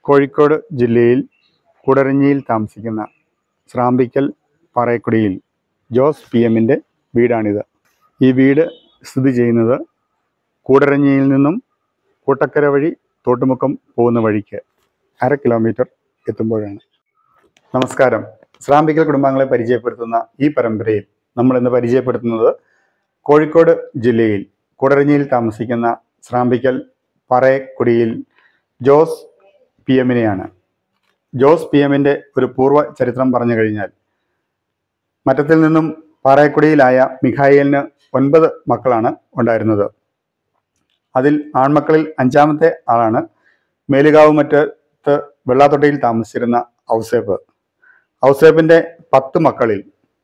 കോഴിക്കോട് ജില്ലയിൽ കുടരഞ്ഞിയിൽ താമസിക്കുന്ന സ്രാമ്പിക്കൽ പാറയക്കുടിയിൽ ജോസ് പി എമ്മിൻ്റെ വീടാണിത് ഈ വീട് സ്ഥിതി ചെയ്യുന്നത് കൂടരഞ്ഞിയിൽ നിന്നും കൂട്ടക്കര വഴി തോട്ടുമുക്കം പോകുന്ന വഴിക്ക് അര കിലോമീറ്റർ എത്തുമ്പോഴാണ് നമസ്കാരം സ്രാമ്പിക്കൽ കുടുംബാംഗങ്ങളെ പരിചയപ്പെടുത്തുന്ന ഈ പരമ്പരയിൽ നമ്മൾ ഇന്ന് പരിചയപ്പെടുത്തുന്നത് കോഴിക്കോട് ജില്ലയിൽ കുടരഞ്ഞിയിൽ താമസിക്കുന്ന സ്രാമ്പിക്കൽ പറയക്കുടിയിൽ ജോസ് പി എമ്മിനെയാണ് ജോസ് പി എമ്മിൻ്റെ ഒരു പൂർവ്വ ചരിത്രം പറഞ്ഞു കഴിഞ്ഞാൽ മറ്റത്തിൽ നിന്നും പാറയക്കുടിയിലായ മിഖായേലിന് ഒൻപത് മക്കളാണ് ഉണ്ടായിരുന്നത് അതിൽ ആൺമക്കളിൽ അഞ്ചാമത്തെ ആളാണ് മേലുകാവ് മറ്റത്ത് വെള്ളാത്തൊട്ടിയിൽ താമസിച്ചിരുന്ന ഔസേപ്പ് ഔസേപ്പിൻ്റെ പത്ത് മക്കളിൽ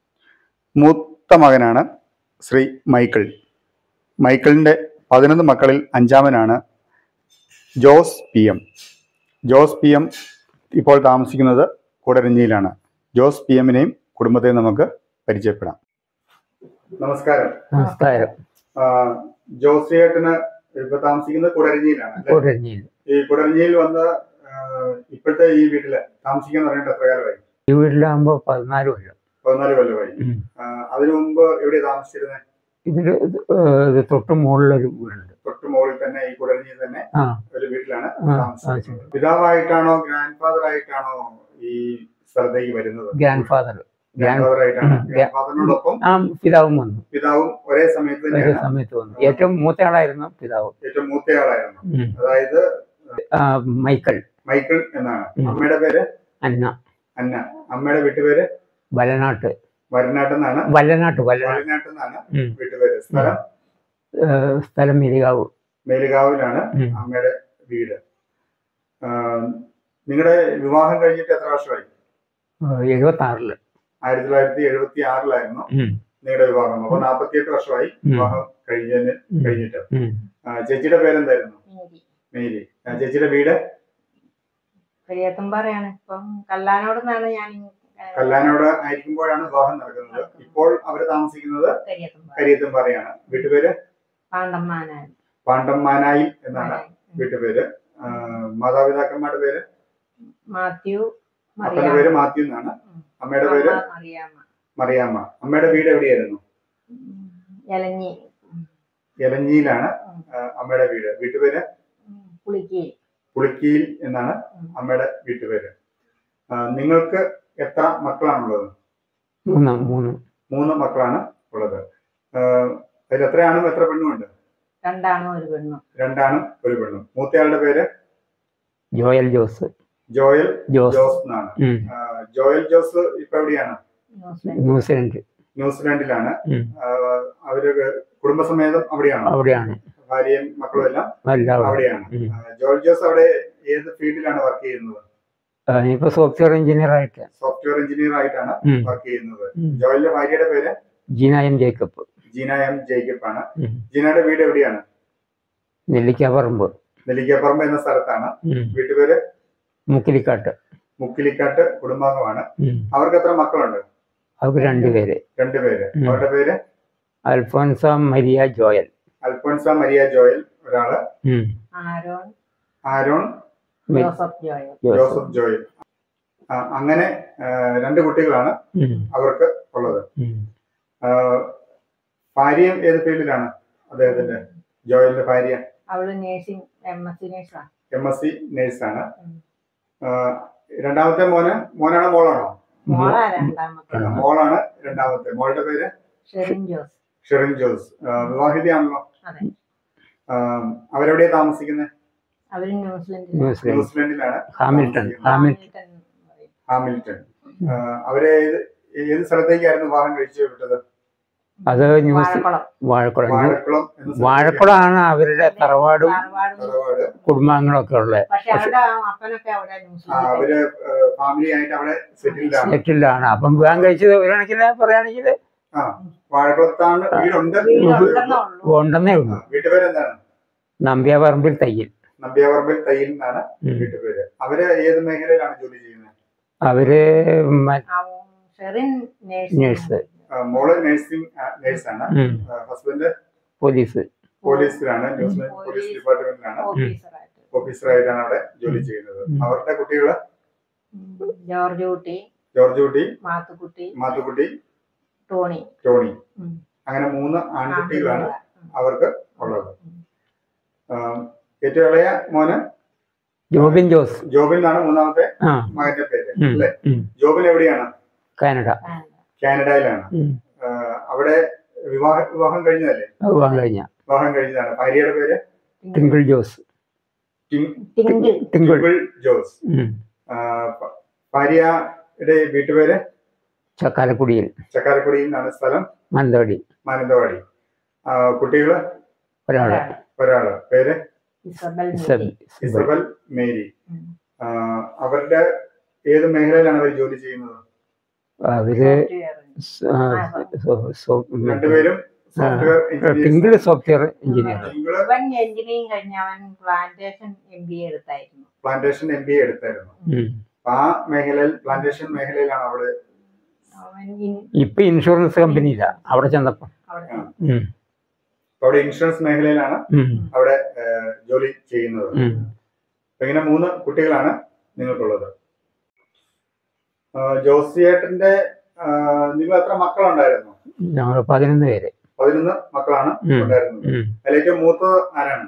മൂത്ത മകനാണ് ശ്രീ മൈക്കിൾ മൈക്കിളിൻ്റെ പതിനൊന്ന് മക്കളിൽ അഞ്ചാമനാണ് Jose P M Jose P M ഇപ്പോൾ താമസിക്കുന്നത് കൂടരഞ്ഞിയിലാണ് ജോസ് പി എമ്മിനെയും കുടുംബത്തെയും നമുക്ക് പരിചയപ്പെടാം നമസ്കാരം നമസ്കാരം ആ, ജോസ് ചേട്ടന് ഇപ്പൊ താമസിക്കുന്നത് കുടരഞ്ഞിയിലാണ് അല്ലേ? കൂടരഞ്ഞിയിൽ ഈ കുടരഞ്ഞിയിൽ വന്ന് ആ, ഇപ്പോഴത്തെ ഈ വീട്ടില് താമസിക്കാൻ തുടങ്ങിയിട്ട് എത്ര കാലമായി ഈ വീട്ടിലാകുമ്പോ പതിനാല് കൊല്ലം പതിനാല് കൊല്ലമായി ഉം. ആ, അതിനു മുമ്പ് എവിടെയാ താമസിച്ചിരുന്നത് ഇതില് ഇത്, ഏഹ്, ഇത് തൊട്ട് മുകളിലൊരു വീടുണ്ട് തൊട്ട് മുകളിൽ തന്നെ ഈ കുടരഞ്ഞിയിൽ തന്നെ ആ ഒരു വീട്ടിലാണ് ആ, താമസിക്കുന്നത് പിതാവായിട്ടാണോ ഗ്രാൻഡ് ഫാദർ ആയിട്ടാണോ ഈ സ്ഥലത്തേക്ക് വരുന്നത് ഗ്രാൻഡ് ഫാദർ ഗ്രാൻഡ് ഫാദർ ആയിട്ടാണ് ഉം, ഗ്രാൻഡ് ഫാദറിനോടൊപ്പം ആ പിതാവും വന്നു പിതാവും ഒരേ സമയത്ത് ഒരേ തന്നെയാണ് സമയത്ത് വന്നു ഏറ്റവും മൂത്തയാളായിരുന്നു പിതാവ് ഏറ്റവും മൂത്തയാളായിരുന്നു ഉം. അതായത് ആ, മൈക്കിൾ മൈക്കിൾ എന്നാണ് ഉം. അമ്മയുടെ പേര് അന്ന അന്ന അമ്മയുടെ വീട്ടുപേര് വലനാട്ട് വരനാട്ട് എന്നാണ് വല്ലനാട്ട് വല്ലനാട്ട് വരനാട്ട് എന്നാണ് ഉം. വീട്ടുപേര് സ്ഥലം ഏഹ്, സ്ഥലം മെരികാവ് മേലുകാവിലാണ് ഉം. അമ്മയുടെ വീട് നിങ്ങളുടെ വിവാഹം കഴിഞ്ഞിട്ട് എത്ര വർഷമായി എഴുപത്തി ആറില് ആയിരത്തി തൊള്ളായിരത്തി എഴുപത്തി ആറിലായിരുന്നു നിങ്ങളുടെ വിവാഹം അപ്പൊ നാൽപ്പത്തിയെട്ട് വർഷമായി ഉം. വിവാഹം കഴിഞ്ഞതിന് ഉം. കഴിഞ്ഞിട്ട് ആ, ചേച്ചിയുടെ പേരെന്തായിരുന്നു മേരി മേരി ആ, ചേച്ചിയുടെ വീട് കരിയത്തുംപാറയാണ് ഇപ്പം കല്ലാനോട് നിന്നാണ് ഞാൻ ഇങ്ങ് കല്ലാനോട് ആയിരിക്കുമ്പോഴാണ് വിവാഹം നടക്കുന്നത് ഇപ്പോൾ അവര് താമസിക്കുന്നത് കരിയത്തുംപാറ കരിയത്തുംപാറയാണ് വീട്ടുപേര് പാണ്ടമ്മാനാണ് പാണ്ടമ്മാനായി എന്നാണ് വീട്ടുപേര് ആ, മാതാപിതാക്കന്മാരുടെ പേര് മാത്യു അപ്പന്റെ മറിയാമ്മ പേര് മാത്യു എന്നാണ് ഉം. അമ്മയുടെ പേര് അമ്മ മറിയാമ്മ മറിയാമ്മ അമ്മയുടെ വീട് എവിടെയായിരുന്നു ഉം. എലഞ്ഞി എലഞ്ഞിയിലാണ് ഉം. ആ, അമ്മയുടെ വീട് വീട്ടുപേര് ഉം. പുളിക്കി പുളിക്കിയിൽ എന്നാണ് ഉം. അമ്മയുടെ വീട്ടുപേര് ആ, നിങ്ങൾക്ക് എത്ര മക്കളാണുള്ളത് മൂന്ന് മൂന്ന് മൂന്ന് മക്കളാണ് ഉള്ളത് ആ, അതിൽ എത്ര ആണും എത്ര പെണ്ണും ഉണ്ട് രണ്ടാണും ഒരു പെണ്ണും രണ്ടാണും ഒരു പെണ്ണും മൂത്തയാളുടെ പേര് ജോയൽ ജോസ് ജോയൽ ജോസ് ജോസ് എന്നാണ് ഉം. ആ, ജോയൽ ജോസ് ഇപ്പൊ എവിടെയാണ് ന്യൂസിലൻഡ് ന്യൂസിലൻഡ് ന്യൂസിലാൻഡിലാണ് ഉം. ആ, അവര് കുടുംബസമേതം അവിടെയാണ് അവിടെയാണ് ഭാര്യയും മക്കളും എല്ലാം എല്ലാവരും അവിടെയാണ് ഉം. ആ, ജോയൽ ജോസ് അവിടെ ഏത് ഫീൽഡിലാണ് വർക്ക് ചെയ്യുന്നത് ആ, ഇപ്പൊ സോഫ്റ്റ്വെയർ എഞ്ചിനീയർ ആയിട്ട് സോഫ്റ്റ്വെയർ എഞ്ചിനീയർ ആയിട്ടാണ് ഉം. വർക്ക് ചെയ്യുന്നത് ഉം. ജോയലിന്റെ ഭാര്യയുടെ പേര് ജീന എം ജേക്കബ് ജീന എം ജേക്കബ് ആണ് ഉം. ജീനയുടെ വീട് എവിടെയാണ് നെല്ലിക്കാപ്പറമ്പ് നെല്ലിക്കപ്പറമ്പ് എന്ന സ്ഥലത്താണ് ഉം. വീട്ടുപേര് മുക്കിലിക്കാട്ട് മുക്കിലിക്കാട്ട് കുടുംബാംഗമാണ് ഉം. അവർക്ക് എത്ര മക്കളുണ്ട് അവർക്ക് രണ്ടുപേര് രണ്ടുപേര് ഉം. അവരുടെ പേര് അൽഫോൻസ മരിയ ജോയൽ അൽഫോൻസ മരിയ ജോയൽ ഒരാള് ഉം. ആരോൺ ആരോൺ മെ- ജോസഫ് ജോയൽ ജോസഫ് ജോസഫ് ജോയൽ ആ, അങ്ങനെ ആ, രണ്ട് കുട്ടികളാണ് ഉം. അവർക്ക് ഉള്ളത് ഉം. ആ, ഭാര്യയും ഏത് ഫീൽഡിലാണ് അദ്ദേഹത്തിന്റെ ജോയലിന്റെ ഭാര്യ അവള് നേഴ്സിംഗ് എം എസ് സി നേഴ്സാണ് എം എസ് സി നേഴ്സാണ് ഉം. രണ്ടാമത്തെ മോന് മോനാണോ മോളാണോ മോളാ രണ്ടാമത്തെ ഉം. മോളാണ് രണ്ടാമത്തെ മോളുടെ പേര് ഷെറിൻ ജോസ് ഷെറിൻ ജോസ് ആ, വിവാഹിതയാണല്ലോ അതെ ആ, അവരെവിടെയാ താമസിക്കുന്നത് അവര് ന്യൂസിലൻഡിൽ ന്യൂസിലൻഡ് ന്യൂസിലൻഡിലാണ് ഹാമിൽട്ടൺ താമസിക്കുന്നത്. ഹാമിൽട്ടൺ ഹാമിൽട്ടൺ ആ, അവരെ ഏത് ഏത് സ്ഥലത്തേക്കായിരുന്നു വിവാഹം കഴിച്ചു വിട്ടത് അത് ന്യൂസ് വാഴക്കുളം വാഴക്കുളം ന്യൂ- വാഴക്കുളം എന്ന സ്ഥലത്തേക്കാണ്. വാഴക്കുളമാണ് അവരുടെ തറവാടും ധാരവാട് തറവാട് കുടുംബാംഗങ്ങളൊക്കെ ഉള്ളത് പക്ഷെ അവരുടെ അപ്പനൊക്കെ അവിടെ ആ, ന്യൂസിലൻഡിൽ അവര് ഫാമിലി ആയിട്ട് അവിടെ സെറ്റിൽഡ് ആണ് സെറ്റിൽഡാണ് അപ്പം വിവാഹം കഴിച്ചത് ഒരു കണക്കിന് പറയുകയാണെങ്കിൽ ആ വാഴക്കുളത്താണ് വീടുണ്ട് വീടുണ്ടെന്നേ ഉള്ളൂ ഉണ്ടെന്നേ ഉള്ളൂ വീട്ടുപേരെന്താണ് നമ്പ്യാപറമ്പിൽ തയ്യൽ നമ്പ്യാപറമ്പിൽ തയ്യിൽ എന്നാണ് ഉം. വീട്ടുപേര് അവര് ഏത് മേഖലയിലാണ് ജോലി ചെയ്യുന്നത് അവര് മ- ആ, ഷെറിൻ നേഴ്സ്. നേഴ്സ് ആ, മോള് നഴ്സിംഗ് നേഴ്സാണ് ഉം. ഹസ്ബൻഡ് പോലീസ് പോലീസിലാണ് ന്യൂസിലാൻഡ് പോലീസ് പോലീസ്. ഡിപ്പാർട്ട്മെന്റിലാണ് ഓഫീസറായിട്ട് ഓഫീസറായിട്ടാണ് അവിടെ ജോലി ചെയ്യുന്നത് ഉം. അവരുടെ കുട്ടികള് ഉം. ജോർജ് കുട്ടി ജോർജ് കുട്ടി മാത്തുക്കുട്ടി മാത്തുക്കുട്ടി ടോണി ടോണി ഉം. അങ്ങനെ മൂന്ന് ആൺകുട്ടികളാണ് ആൺകുട്ടികളാ. അവർക്ക് ഉള്ളത് ആം, ഏറ്റവും ഇളയ മോന് ജോബിൻ ജോസ് ജോബിൻ എന്നാണ് മൂന്നാമത്തെ ആ മകന്റെ പേര് ഉം, അല്ലേ ഉം. ജോബിൻ എവിടെയാണ് കാനഡ ആ. കാനഡയിലാണ് ഉം. ആ, അവിടെ വിവാഹ വിവാഹം കഴിഞ്ഞതല്ലേ അത് പോകാൻ കഴിഞ്ഞ വിവാഹം കഴിഞ്ഞതാണ് ഭാര്യയുടെ പേര് ടിങ്കിൾ ജോസ് ടിം- ടിങ്കിൾ ടിങ്കിൾ ടിംപിൾ ജോസ് ഉം. ആ, ഭ- ഭാര്യയുടെ വീട്ടുപേര് ചക്കാലക്കുടിയിൽ ചക്കാരക്കുടിയിൽ നിന്നാണ് സ്ഥലം മാനന്തവാടി മാനന്തവാടി ആ, കുട്ടികള് ഒരാള് ഒരാള് പേര് ഇസബൽ ഇസബ്- മേരി. ഇസബൽ. ഇസബൽ മേരി ഉം. ആ, അവരുടെ ഏത് മേഖലയിലാണ് അവർ ജോലി ചെയ്യുന്നത് അവര് സോഫ്റ്റ്വെയർ. സ്- ആ, സോ- സോ- രണ്ടുപേരും software Tinkle software engineer Tinkle അവൻ എഞ്ചിനീയറിംഗ് കഴിഞ്ഞ അവൻ പ്ലാന്റേഷൻ എം ബി എ എടുത്തായിരുന്നു പ്ലാന്റേഷൻ എം ബി എ എടുത്തായിരുന്നു ഉം. അപ്പൊ ആ മേഖലയിൽ പ്ലാന്റേഷൻ മേഖലയിലാണ് അവിടെ അവൻ ഇൻ- ഇപ്പൊ ഇൻഷുറൻസ് കമ്പനിയില്ല അവിടെ ചെന്നപ്പോ അവിടെ ആ. ഉം. അപ്പൊ അവിടെ ഇൻഷുറൻസ് മേഖലയിലാണ് ഉം. അവിടെ ആ, ജോലി ചെയ്യുന്നത് ഉം. അപ്പൊ ഇങ്ങനെ മൂന്ന് കുട്ടികളാണ് നിങ്ങൾക്കുള്ളത് ആ, ജോസിയേട്ടന്റെ ആ, നിങ്ങൾ എത്ര മക്കളുണ്ടായിരുന്നു ഞങ്ങൾ പതിനൊന്ന് പേര് പതിനൊന്ന് മക്കളാണ് ഉം. ഉണ്ടായിരുന്നത് ഉം. അതിൽ ഏറ്റവും മൂത്തത് ആരാണ്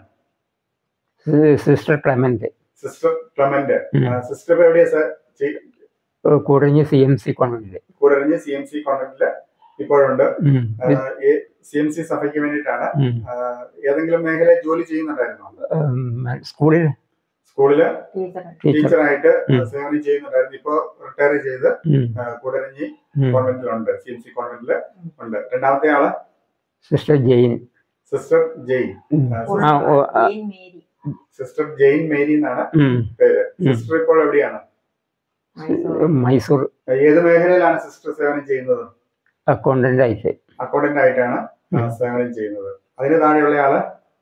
സി- സിസ്റ്റർ ക്ലെമന്റ് സിസ്റ്റർ ക്ലമന്റ് ഉം. സിസ്റ്റർ ഇപ്പൊ എവിടെയാ സർ കൂടഞ്ഞ് സി എം സി കോൺവെന്റില് കൂടരഞ്ഞ് സി എം സി കോൺവെന്റില് ഇപ്പോഴുണ്ട് ഉം. സി എം സി സഭയ്ക്ക് വേണ്ടിയിട്ടാണ് ഉം. ആ, ഏതെങ്കിലും മേഖലയിൽ ജോലി ചെയ്യുന്നുണ്ടായിരുന്നോ ഉം. സ്കൂളിൽ സ്കൂളില് ടീച്ചർ ടീച്ചർ ടീച്ചറായിട്ട് ഉം. സേവനം ചെയ്യുന്നുണ്ടായിരുന്നു ഇപ്പോ റിട്ടയർ ചെയ്ത് ഉം. ആ, കൂടരഞ്ഞി ഉം. കോൺവെന്റിലുണ്ട് സി എം സി കോൺവെന്റില് ഉണ്ട് രണ്ടാമത്തെ ആള് സിസ്റ്റർ ജെയിൻ സിസ്റ്റർ ജെയിൻ ഉം. ആ, ആ, ഓ, ആ, ജെയിൻ മേരി സിസ്റ്റർ ജെയിൻ മേരി എന്നാണ് ഉം. പേര് ഉം. സിസ്റ്റർ ഇപ്പോൾ എവിടെയാണ് മൈസൂർ മൈസൂർ ഏത് മേഖലയിലാണ് സിസ്റ്റർ സേവനം ചെയ്യുന്നത് അക്കൗണ്ടന്റ് ആയിട്ട് അക്കൗണ്ടന്റ് ആയിട്ടാണ് ആ, ഉം. സേവനം ചെയ്യുന്നത് അതിന് താഴെയുള്ള ആള്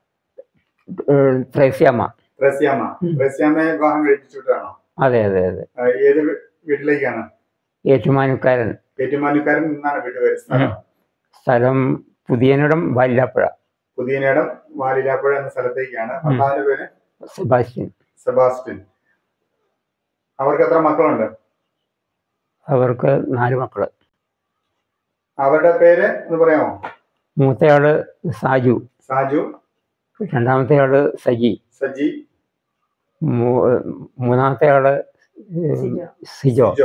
ഏഹ്, ത്രേസ്യാമ്മ റസ്യാമ്മ ഉം. റസ്യാമ്മയെ വിവാഹം കഴിപ്പിച്ചിട്ടാണോ അതെ അതെ അതെ ആ, ഏത് വീ- വീട്ടിലേക്കാണ് ഏറ്റുമാനുക്കാരൻ ഏറ്റുമാനുക്കാരൻ നിന്നാണ് വീട്ടുപേര് സ്ഥലം സ്ഥലം പുതിയനിടം വല്ലാപ്പുഴ പുതിയനേടം വാലിലാപ്പുഴ എന്ന സ്ഥലത്തേക്കാണ് ഭർത്താവിന്റെ പേര് സെബാസ്റ്റ്യൻ സെബാസ്റ്റ്യൻ അവർക്ക് എത്ര മക്കളുണ്ട് അവർക്ക് നാല് മക്കള് അവരുടെ പേര് എന്ന് പറയാമോ മൂത്തയാള് സാജു സാജു രണ്ടാമത്തെ ആള് സജി സജി മൂ- മൂന്നാമത്തെ ആള് ഏഹ്, സിജോ. സിജോ ജോ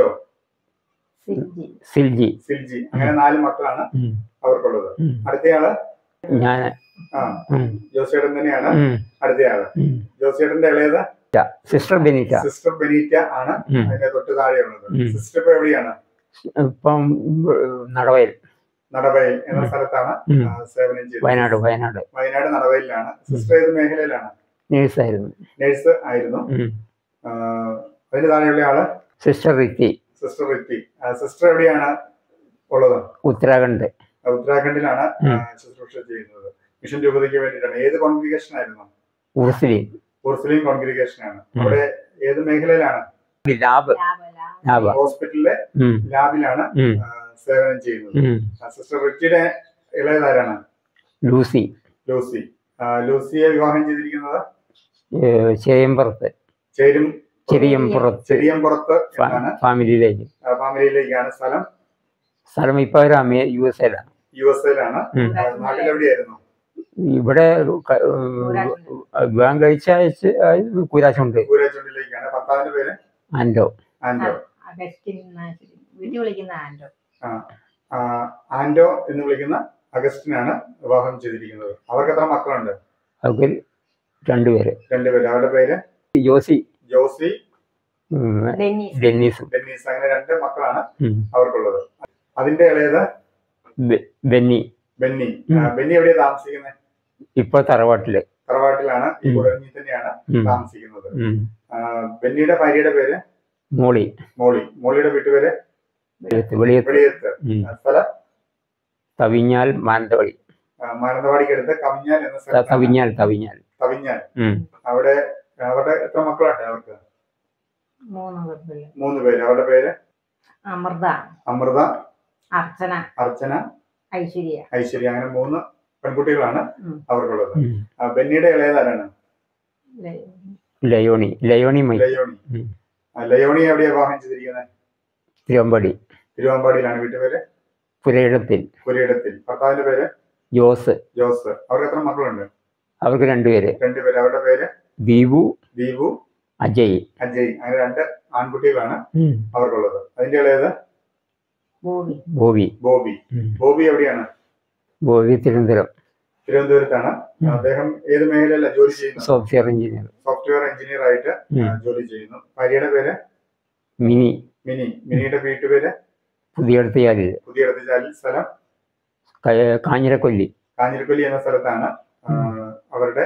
സിൽജി സിൽജി സിൽജി അങ്ങനെ നാല് മക്കളാണ് ഉം. അവർക്കുള്ളത് ഉം. അടുത്തയാള് ഞാൻ ആ ഉം. ജോസിയേട്ടൻ തന്നെയാണ് ഉം. അടുത്തയാള് ഉം. ജോസിയേട്ടന്റെ ഇളയത് സിസ്റ്റർ ബെനീറ്റ സിസ്റ്റർ ബെനീറ്റ ആണ് ഉം. അതിന്റെ തൊട്ട് താഴെയുള്ളത് ഉം. സിസ്റ്റർ ഇപ്പൊ എവിടെയാണ് ഇപ്പം ഏഹ്, നടവയൽ നടവയൽ എന്ന ഉം. സ്ഥലത്താണ് ഉം. ആ, സേവനം ചെയ്തത് വയനാട് വയനാട് വയനാട് നടവയലിലാണ് സിസ്റ്റർ ഏത് മേഖലയിലാണ് നേഴ്സായിരുന്നു നേഴ്സ് ആയിരുന്നു ഉം. ആ, അതിന് താഴെയുള്ള ആള് sister Ritty sister Ritty sister എവിടെയാണ് ഉള്ളത് ഉത്തരാഖണ്ഡ് ഉത്തരാഖണ്ഡിലാണ് ആ, ഉം. ശുശ്രൂഷ ചെയ്യുന്നത് മിഷൻ രൂപതയ്ക്ക് വേണ്ടിയിട്ടാണ് ഏത് കോൺഗ്രിഗേഷൻ ആയിരുന്നു ഉർസിലി മുസ്ലിം കോൺഗ്രിഗേഷൻ ആണ് ഉം. അവിടെ ഏത് മേഖലയിലാണ് ലാബ് ലാഭ ലാഭ ലാബ് ഹോസ്പിറ്റലിലെ ഉം. ലാബിലാണ് ഉം. ആ, സേവനം ചെയ്യുന്നത് ഉം. ആ, സിസ്റ്റർ റിറ്റിയുടെ ഇളയതാരാണ് ലൂസി ലൂസി ആ, ലൂസിയെ വിവാഹം ചെയ്തിരിക്കുന്നത് ഏഹ്, ചേയമ്പുറത്ത് ചേരും ചെറിയമ്പുറത്ത് ചെറിയമ്പുറത്ത് എന്നാണ് ഫാമിലിയിലേക്ക് ആ, ഫാമിലിയിലേക്കാണ് സ്ഥലം സ്ഥലം ഇപ്പൊ ഒരു അമേ യു എസ് എയിലാണ് യു എസ് എയിലാണ് ഉം. നാട്ടിലെവിടെയായിരുന്നു ഇവിടെ ക- ഏഹ്, വിവാഹം കഴിച്ച ആഴ്ച കൂരാശുണ്ട് കൂരച്ചുണ്ടിലേക്കാണ് ഭർത്താവിന്റെ പേര് ആൻഡോ ആൻഡോ അഗസ്റ്റിൻ നാശിരി വീട്ടിൽ വിളിക്കുന്ന ആൻഡോ ആ, ആ, ആൻഡോ എന്ന് വിളിക്കുന്ന അഗസ്റ്റിനാണ് വിവാഹം ചെയ്തിരിക്കുന്നത് അവർക്ക് എത്ര മക്കളുണ്ട് അവർക്ക് രണ്ടുപേര് രണ്ടുപേര് അവരുടെ പേര് ജോസി ജോസി ഉം, ഡെന്നീസ് ഡെന്നീസും ഡെന്നീസ് അങ്ങനെ രണ്ട് മക്കളാണ് ഉം. അവർക്കുള്ളത് അതിന്റെ ഇളയത് ബെ- ബെന്നി ബെന്നി ഉം. ആ, ബെന്നി എവിടെയാണ് താമസിക്കുന്നത് ഇപ്പൊ തറവാട്ടില് തറവാട്ടിലാണ് ഈ ഉം. കുടഞ്ഞി തന്നെയാണ് ഉം. താമസിക്കുന്നത് ഉം. ആ, ബെന്നിയുടെ ഭാര്യയുടെ പേര് മോളി മോളി മോളിയുടെ വീട്ടുപേര് വെളിയത്ത് വെളിയത്ത് വെളിയത്ത് ഉം. ആ, സ്ഥലം തവിഞ്ഞാൽ മാനന്തവാടി ആ, മാനന്തവാടിക്കടുത്ത് കവിഞ്ഞാൽ എന്ന ത- സ്ഥലത്താണ് തവിഞ്ഞാൽ തവിഞ്ഞാൽ കവിഞ്ഞാൽ ഉം. അവിടെ അവരുടെ എത്ര മക്കളുണ്ട് അവർക്ക് മൂന്ന് പേർപ്പിള്ളി മൂന്ന് പേര് അവരുടെ പേര് അമൃത അമൃത അർച്ചന അർച്ചന ഐശ്വര്യ ഐശ്വര്യ അങ്ങനെ മൂന്ന് പെൺകുട്ടികളാണ് ഉം. അവർക്കുള്ളത് ഉം. ആ, ബെന്നിയുടെ ഇളയതാരാണ് ലെ- ലയോണി ലയോണി മൈ ലയോണി ഉം. ആ, ലയോണി എവിടെയാ വിവാഹം ചെയ്തിരിക്കുന്നത് തിരുവമ്പാടി തിരുവമ്പാടിയിലാണ് വീട്ടുപേര് പുരയിടത്തിൽ പുരയിടത്തിൽ ഭർത്താവിന്റെ പേര് ജോസ് ജോസ് അവർക്ക് എത്ര മക്കളുണ്ട് അവർക്ക് രണ്ടുപേര് രണ്ടുപേര് അവരുടെ പേര് ദീപു ദീപു അജയ് അജയ് അങ്ങനെ രണ്ട് ആൺകുട്ടികളാണ് ഉം. അവർക്കുള്ളത് അതിന്റെ ഇളയത് ഭൂമി ബോബി ബോബി ഉം. ബോബി എവിടെയാണ് ബോബി തിരുവനന്തപുരം തിരുവനന്തപുരത്താണ് ഉം. അദ്ദേഹം ഏത് മേഖലയിലാണ് ജോലി ചെയ്യുന്നത് സോഫ്റ്റ്വെയർ എഞ്ചിനീയർ സോഫ്റ്റ്വെയർ എഞ്ചിനീയർ ആയിട്ട് ആ, ഉം. ജോലി ചെയ്യുന്നു ഭാര്യയുടെ പേര് മിനി മിനി മിനിയുടെ വീട്ടുപേര് പുതിയടത്തിയാലിൽ പുതിയ ചാലിൽ സ്ഥലം ക- കാഞ്ഞിരക്കൊല്ലി കാഞ്ഞിരക്കൊല്ലി എന്ന സ്ഥലത്താണ് ആ, അവരുടെ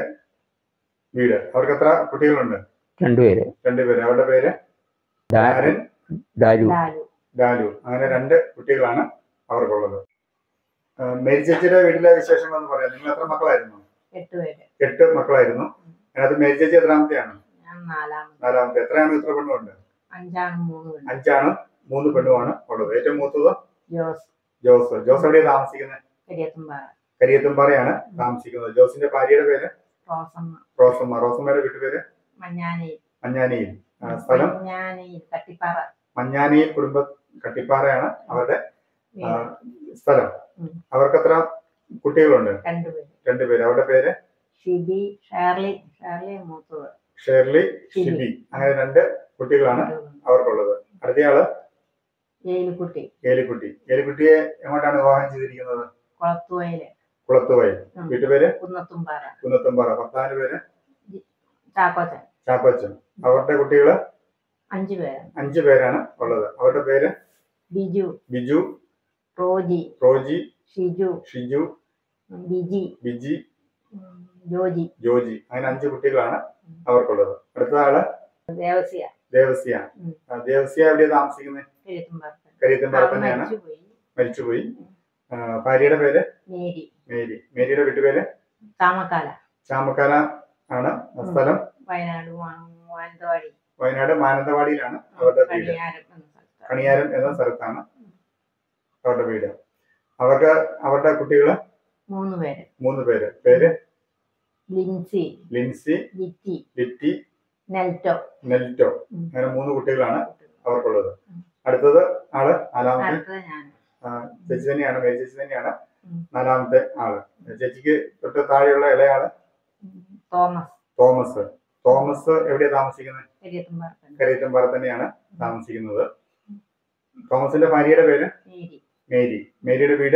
വീട് അവർക്ക് എത്ര കുട്ടികളുണ്ട് രണ്ടുപേര് രണ്ടുപേര് അവരുടെ പേര് ഡാ- ആരൻ ഡാലു ലാലു ഡാലു അങ്ങനെ രണ്ട് കുട്ടികളാണ് അവർക്കുള്ളത് ആ, മേരി ചേച്ചിയുടെ വീട്ടിലെ വിശേഷങ്ങൾ എന്ന് പറയാം നിങ്ങൾ എത്ര മക്കളായിരുന്നു എട്ട് പേര് എട്ട് മക്കളായിരുന്നു അതിനകത്ത് മേരി ചേച്ചി എത്രാമത്തെയാണ് ഞാൻ നാലാമത് നാലാമത്തെ എത്രയാണ് ഇത്ര പെണ്ണുണ്ട് അഞ്ചാണ് മൂന്ന് പെണ്ണ് അഞ്ചാണ് മൂന്ന് പെണ്ണുമാണ് ഉള്ളത് ഏറ്റവും മൂത്തത് ജോസ് ജോസ് ജോസ് എവിടെയാണ് താമസിക്കുന്നത് കരിയത്തുംപാറ കരിയത്തുംപാറയാണ് താമസിക്കുന്നത് ജോസിന്റെ ഭാര്യയുടെ പേര് റോസമ്മ റോസമ്മ റോസമ്മയുടെ വീട്ടുപേര് മഞ്ഞാനയിൽ മഞ്ഞാനിയിൽ ആ, സ്ഥലം മഞ്ഞാനയിൽ കട്ടിപ്പാറ മഞ്ഞാനിയിൽ കുടുംബ കട്ടിപ്പാറയാണ് അവരുടെ ആ, വീട് സ്ഥലം ഉം. അവർക്ക് എത്ര കുട്ടികളുണ്ട് രണ്ടുപേര് രണ്ടുപേര് അവരുടെ പേര് ഷിബി ഷേർലി ഷേർലി മൂത്തത് ഷേർലി ഷിബി. ഷിബി അങ്ങനെ രണ്ട് കുട്ടികളാണ് അവർക്കുള്ളത് അടുത്തയാള് ജയിലുകുട്ടി ഏലിക്കുട്ടി ഏലിക്കുട്ടിയെ എങ്ങോട്ടാണ് വിവാഹം ചെയ്തിരിക്കുന്നത് കുളത്തുവയല് കുളത്തുവയൽ ഉം. വീട്ടുപേര് കുന്നത്തുംപാറ കുന്നത്തുംപാറ ഭർത്താവിന്റെ പേര് ചാക്കോച്ചൻ ചാക്കോച്ചൻ അവരുടെ കുട്ടികള് അഞ്ചു പേര് അഞ്ചു പേരാണ് ഉള്ളത് അവരുടെ പേര് ബിജു ബിജു റോജി റോജി ഷിജു ഷിജു ബിജി ബിജി ഉം, ജോജി ജോജി അങ്ങനെ അഞ്ച് കുട്ടികളാണ് അവർക്കുള്ളത് അടുത്ത ആള് ദേവസ്യ ദേവസ്യ ഉം. ആ, ദേവസ്യ എവിടെയാണ് താമസിക്കുന്നത് കരിയത്തുംപാറ കരിയത്തുംപാറ അവൻ തന്നെയാണ് മരിച്ചുപോയി മരിച്ചുപോയി ആ, ഭാര്യയുടെ പേര് മേരി മേരി മേരിയുടെ വീട്ടുപേര് താമക്കാല ചാമക്കാല ആണ് സ്ഥലം വയനാട് മാ- മാനന്തവാടി വയനാട് മാനന്തവാടിയിലാണ് അവരുടെ വീട് കണിയാരം എന്ന സ്ഥലത്ത് കണിയാരം എന്ന സ്ഥലത്താണ് അവരുടെ വീട് അവർക്ക് അവരുടെ കുട്ടികള് മൂന്ന് പേര് മൂന്ന് പേര് പേര് ലിൻസി ലിൻസി ലിറ്റി ലിറ്റി നെൽറ്റോ നെൽറ്റോ ഉം. അങ്ങനെ മൂന്ന് കുട്ടികളാണ് അവർക്കുള്ളത് അടുത്തത് ആള് നാലാമത്തെ അടുത്തത് ഞാൻ ആ, ചേച്ചി തന്നെയാണ് മേരി ചേച്ചി തന്നെയാണ് ഉം. നാലാമത്തെ ആള് ചേച്ചിക്ക് തൊട്ട് താഴെയുള്ള ഇളയാള് തോമസ് തോമസ് തോമസ് എവിടെയാ താമസിക്കുന്നത് കരിയത്തുംപാറ കരയറ്റമ്പാറ തന്നെയാണ് താമസിക്കുന്നത് തോമസിന്റെ ഭാര്യയുടെ പേര് മേരി മേരി മേരിയുടെ വീട്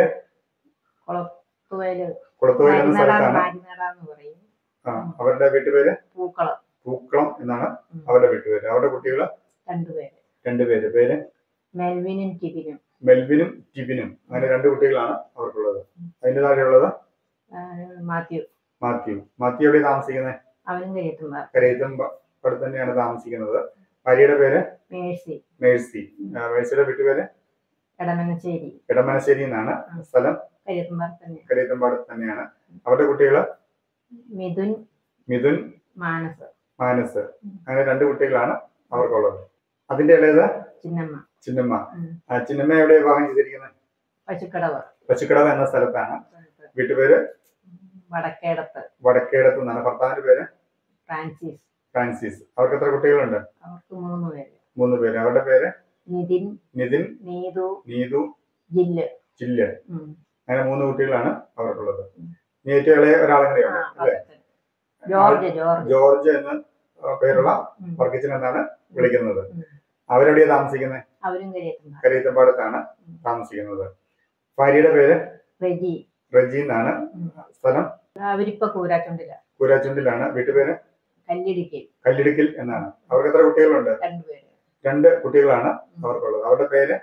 കുളത്തുവയല് കുളത്തുവയൽ എന്ന മരുന്നട സ്ഥലത്താണ് മരുന്നടാന്ന് പറയും ആ, അവരുടെ വീട്ടുപേര് പൂക്കളം പൂക്കളം എന്നാണ് ഉം. അവരുടെ വീട്ടുപേര് അവരുടെ കുട്ടികള് രണ്ടുപേര് രണ്ടുപേര് പേര് മെൽവിനും ടിബിനും മെൽവിനും ടിബിനും അങ്ങനെ രണ്ട് കുട്ടികളാണ് അവർക്കുള്ളത് അതിന്റെ താഴെയുള്ളത് ആ, മാത്യു മാത്യു മാത്യു എവിടെ താമസിക്കുന്നത് അവനും കരിയത്തുംപാറ കരയത്തും അവിടെ തന്നെയാണ് താമസിക്കുന്നത് ഭാര്യയുടെ പേര് മേഴ്സി മേഴ്സി ആ, മേഴ്സിയുടെ വീട്ടുപേര് എടമനശ്ശേരി എടമനശ്ശേരി എന്നാണ് സ്ഥലം കരിയത്തുംപാറ തന്നെ കരയത്തുംപാട് തന്നെയാണ് അവരുടെ കുട്ടികള് മിഥുൻ മിഥുൻ മാനസ് മാനസ് അങ്ങനെ രണ്ട് കുട്ടികളാണ് അവർക്കുള്ളത് അതിന്റെ ഇളയത് ചിന്നമ്മ ചിന്നമ്മ ഉം. ആ ചിന്നമ്മ എവിടെ വിവാഹം ചെയ്തിരിക്കുന്നത് പശുക്കടവ് പശുക്കടവ് എന്ന സ്ഥലത്താണ് വീട്ടുപേര് വടക്കേടത്ത് വടക്കേടത്ത് നിന്നാണ് ഭർത്താവിന്റെ പേര് ഫ്രാൻസിസ് ഫ്രാൻസിസ് അവർക്ക് എത്ര കുട്ടികളുണ്ട് അവർക്ക് മൂന്ന് പേര് മൂന്ന് പേര് അവരുടെ പേര് നിതിൻ നിതിൻ നീതു നീതു ജില്ല് ചില്ല് ഉം. അങ്ങനെ മൂന്ന് കുട്ടികളാണ് അവർക്കുള്ളത് ഇനി ഏറ്റവും ഇളയ ഒരാളും ആ, കൂടെയുണ്ട് അല്ലേ അതെ. ജോർജ് ജോർജ് ജോർജ് എന്ന ആ, പേരുള്ള ഉം. വർക്കിച്ചൻ എന്നാണ് വിളിക്കുന്നത് ഉം. അവരെവിടെയാണ് താമസിക്കുന്നത് അവരും കരിയത്തുന്ന കരീത്തമ്പാടത്താണ് താമസിക്കുന്നത് ഭാര്യയുടെ പേര് റെജി റജി എന്നാണ് ഉം. സ്ഥലം അവരിപ്പോ കൂരാച്ചുണ്ടില്ല കൂരാച്ചുണ്ടിലാണ് വീട്ടുപേര് കല്ലിടുക്കി കല്ലിടുക്കിൽ എന്നാണ് അവർക്ക് എത്ര കുട്ടികളുണ്ട് രണ്ടുപേര് രണ്ട് കുട്ടികളാണ് അവർക്കുള്ളത് അവരുടെ പേര്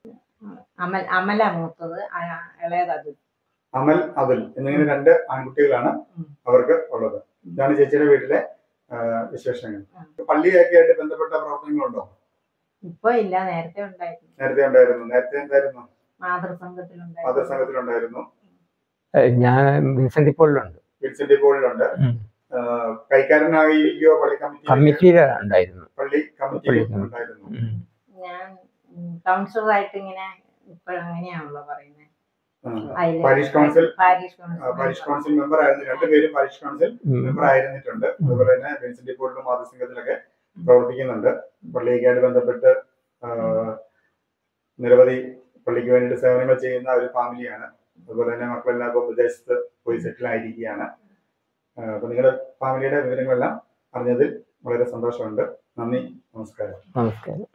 അമൽ അമല മൂത്തത് ആ, ഇളയത് അത് അമൽ അതുൽ എന്നിങ്ങനെ രണ്ട് ആൺകുട്ടികളാണ് ഉം. അവർക്ക് ഉള്ളത് ഇതാണ് ചേച്ചിയുടെ വീട്ടിലെ ആ, വിശേഷങ്ങൾ പള്ളിയൊക്കെ ആയിട്ട് ബന്ധപ്പെട്ട പ്രവർത്തനങ്ങളുണ്ടോ ഇപ്പൊ ഇല്ല നേരത്തെ ഉണ്ടായിരുന്നു നേരത്തെ ഉണ്ടായിരുന്നു നേരത്തെ എന്തായിരുന്നു മാതൃസംഘത്തിലുണ്ടായിരുന്നു മാതൃസംഘത്തിലുണ്ടായിരുന്നു ഏഹ് ഞാൻ വിൻസെന്റ് പോളിലുണ്ട് വിൻസെന്റ് പോളിലുണ്ട് ഉം. ആ, കൈക്കാരനായിരിക്കോ പള്ളി കമ്മിറ്റി കമ്മിറ്റിയിൽ ഉണ്ടായിരുന്നു പള്ളി കമ്മിറ്റി പള്ളി കമ്മിറ്റി. ഉണ്ടായിരുന്നു ഉം. ഞാൻ കൗൺസിലറായിട്ട് ഇങ്ങനെ ഇപ്പൊ അങ്ങനെയാണല്ലോ പറയുന്നത് ആ, അതില് പാരിഷ് കൗൺസിൽ പാരിഷ് ആ, കൗൺസിൽ പാരിഷ് കൗൺസിൽ മെമ്പർ ആയിരുന്നു രണ്ടുപേരും പാരിഷ് കൗൺസിൽ ഉം. മെമ്പർ ആയിരുന്നിട്ടുണ്ട് അതുപോലെ തന്നെ വിൻസെന്റ് പോളിലും മാതൃസംഘത്തിലൊക്കെ പ്രവർത്തിക്കുന്നുണ്ട് പള്ളിയുമായിട്ട് ബന്ധപ്പെട്ട് ആ, നിരവധി പള്ളിക്ക് വേണ്ടിയിട്ട് സേവനങ്ങൾ ചെയ്യുന്ന ഒരു ഫാമിലിയാണ് അതുപോലെ തന്നെ മക്കളെല്ലാം ഇപ്പോൾ വിദേശത്ത് പോയി സെറ്റിൽ ആയിരിക്കുകയാണ് ആ, അപ്പൊ നിങ്ങളുടെ ഫാമിലിയുടെ വിവരങ്ങളെല്ലാം അറിഞ്ഞതിൽ വളരെ സന്തോഷമുണ്ട് നന്ദി നമസ്കാരം നമസ്കാരം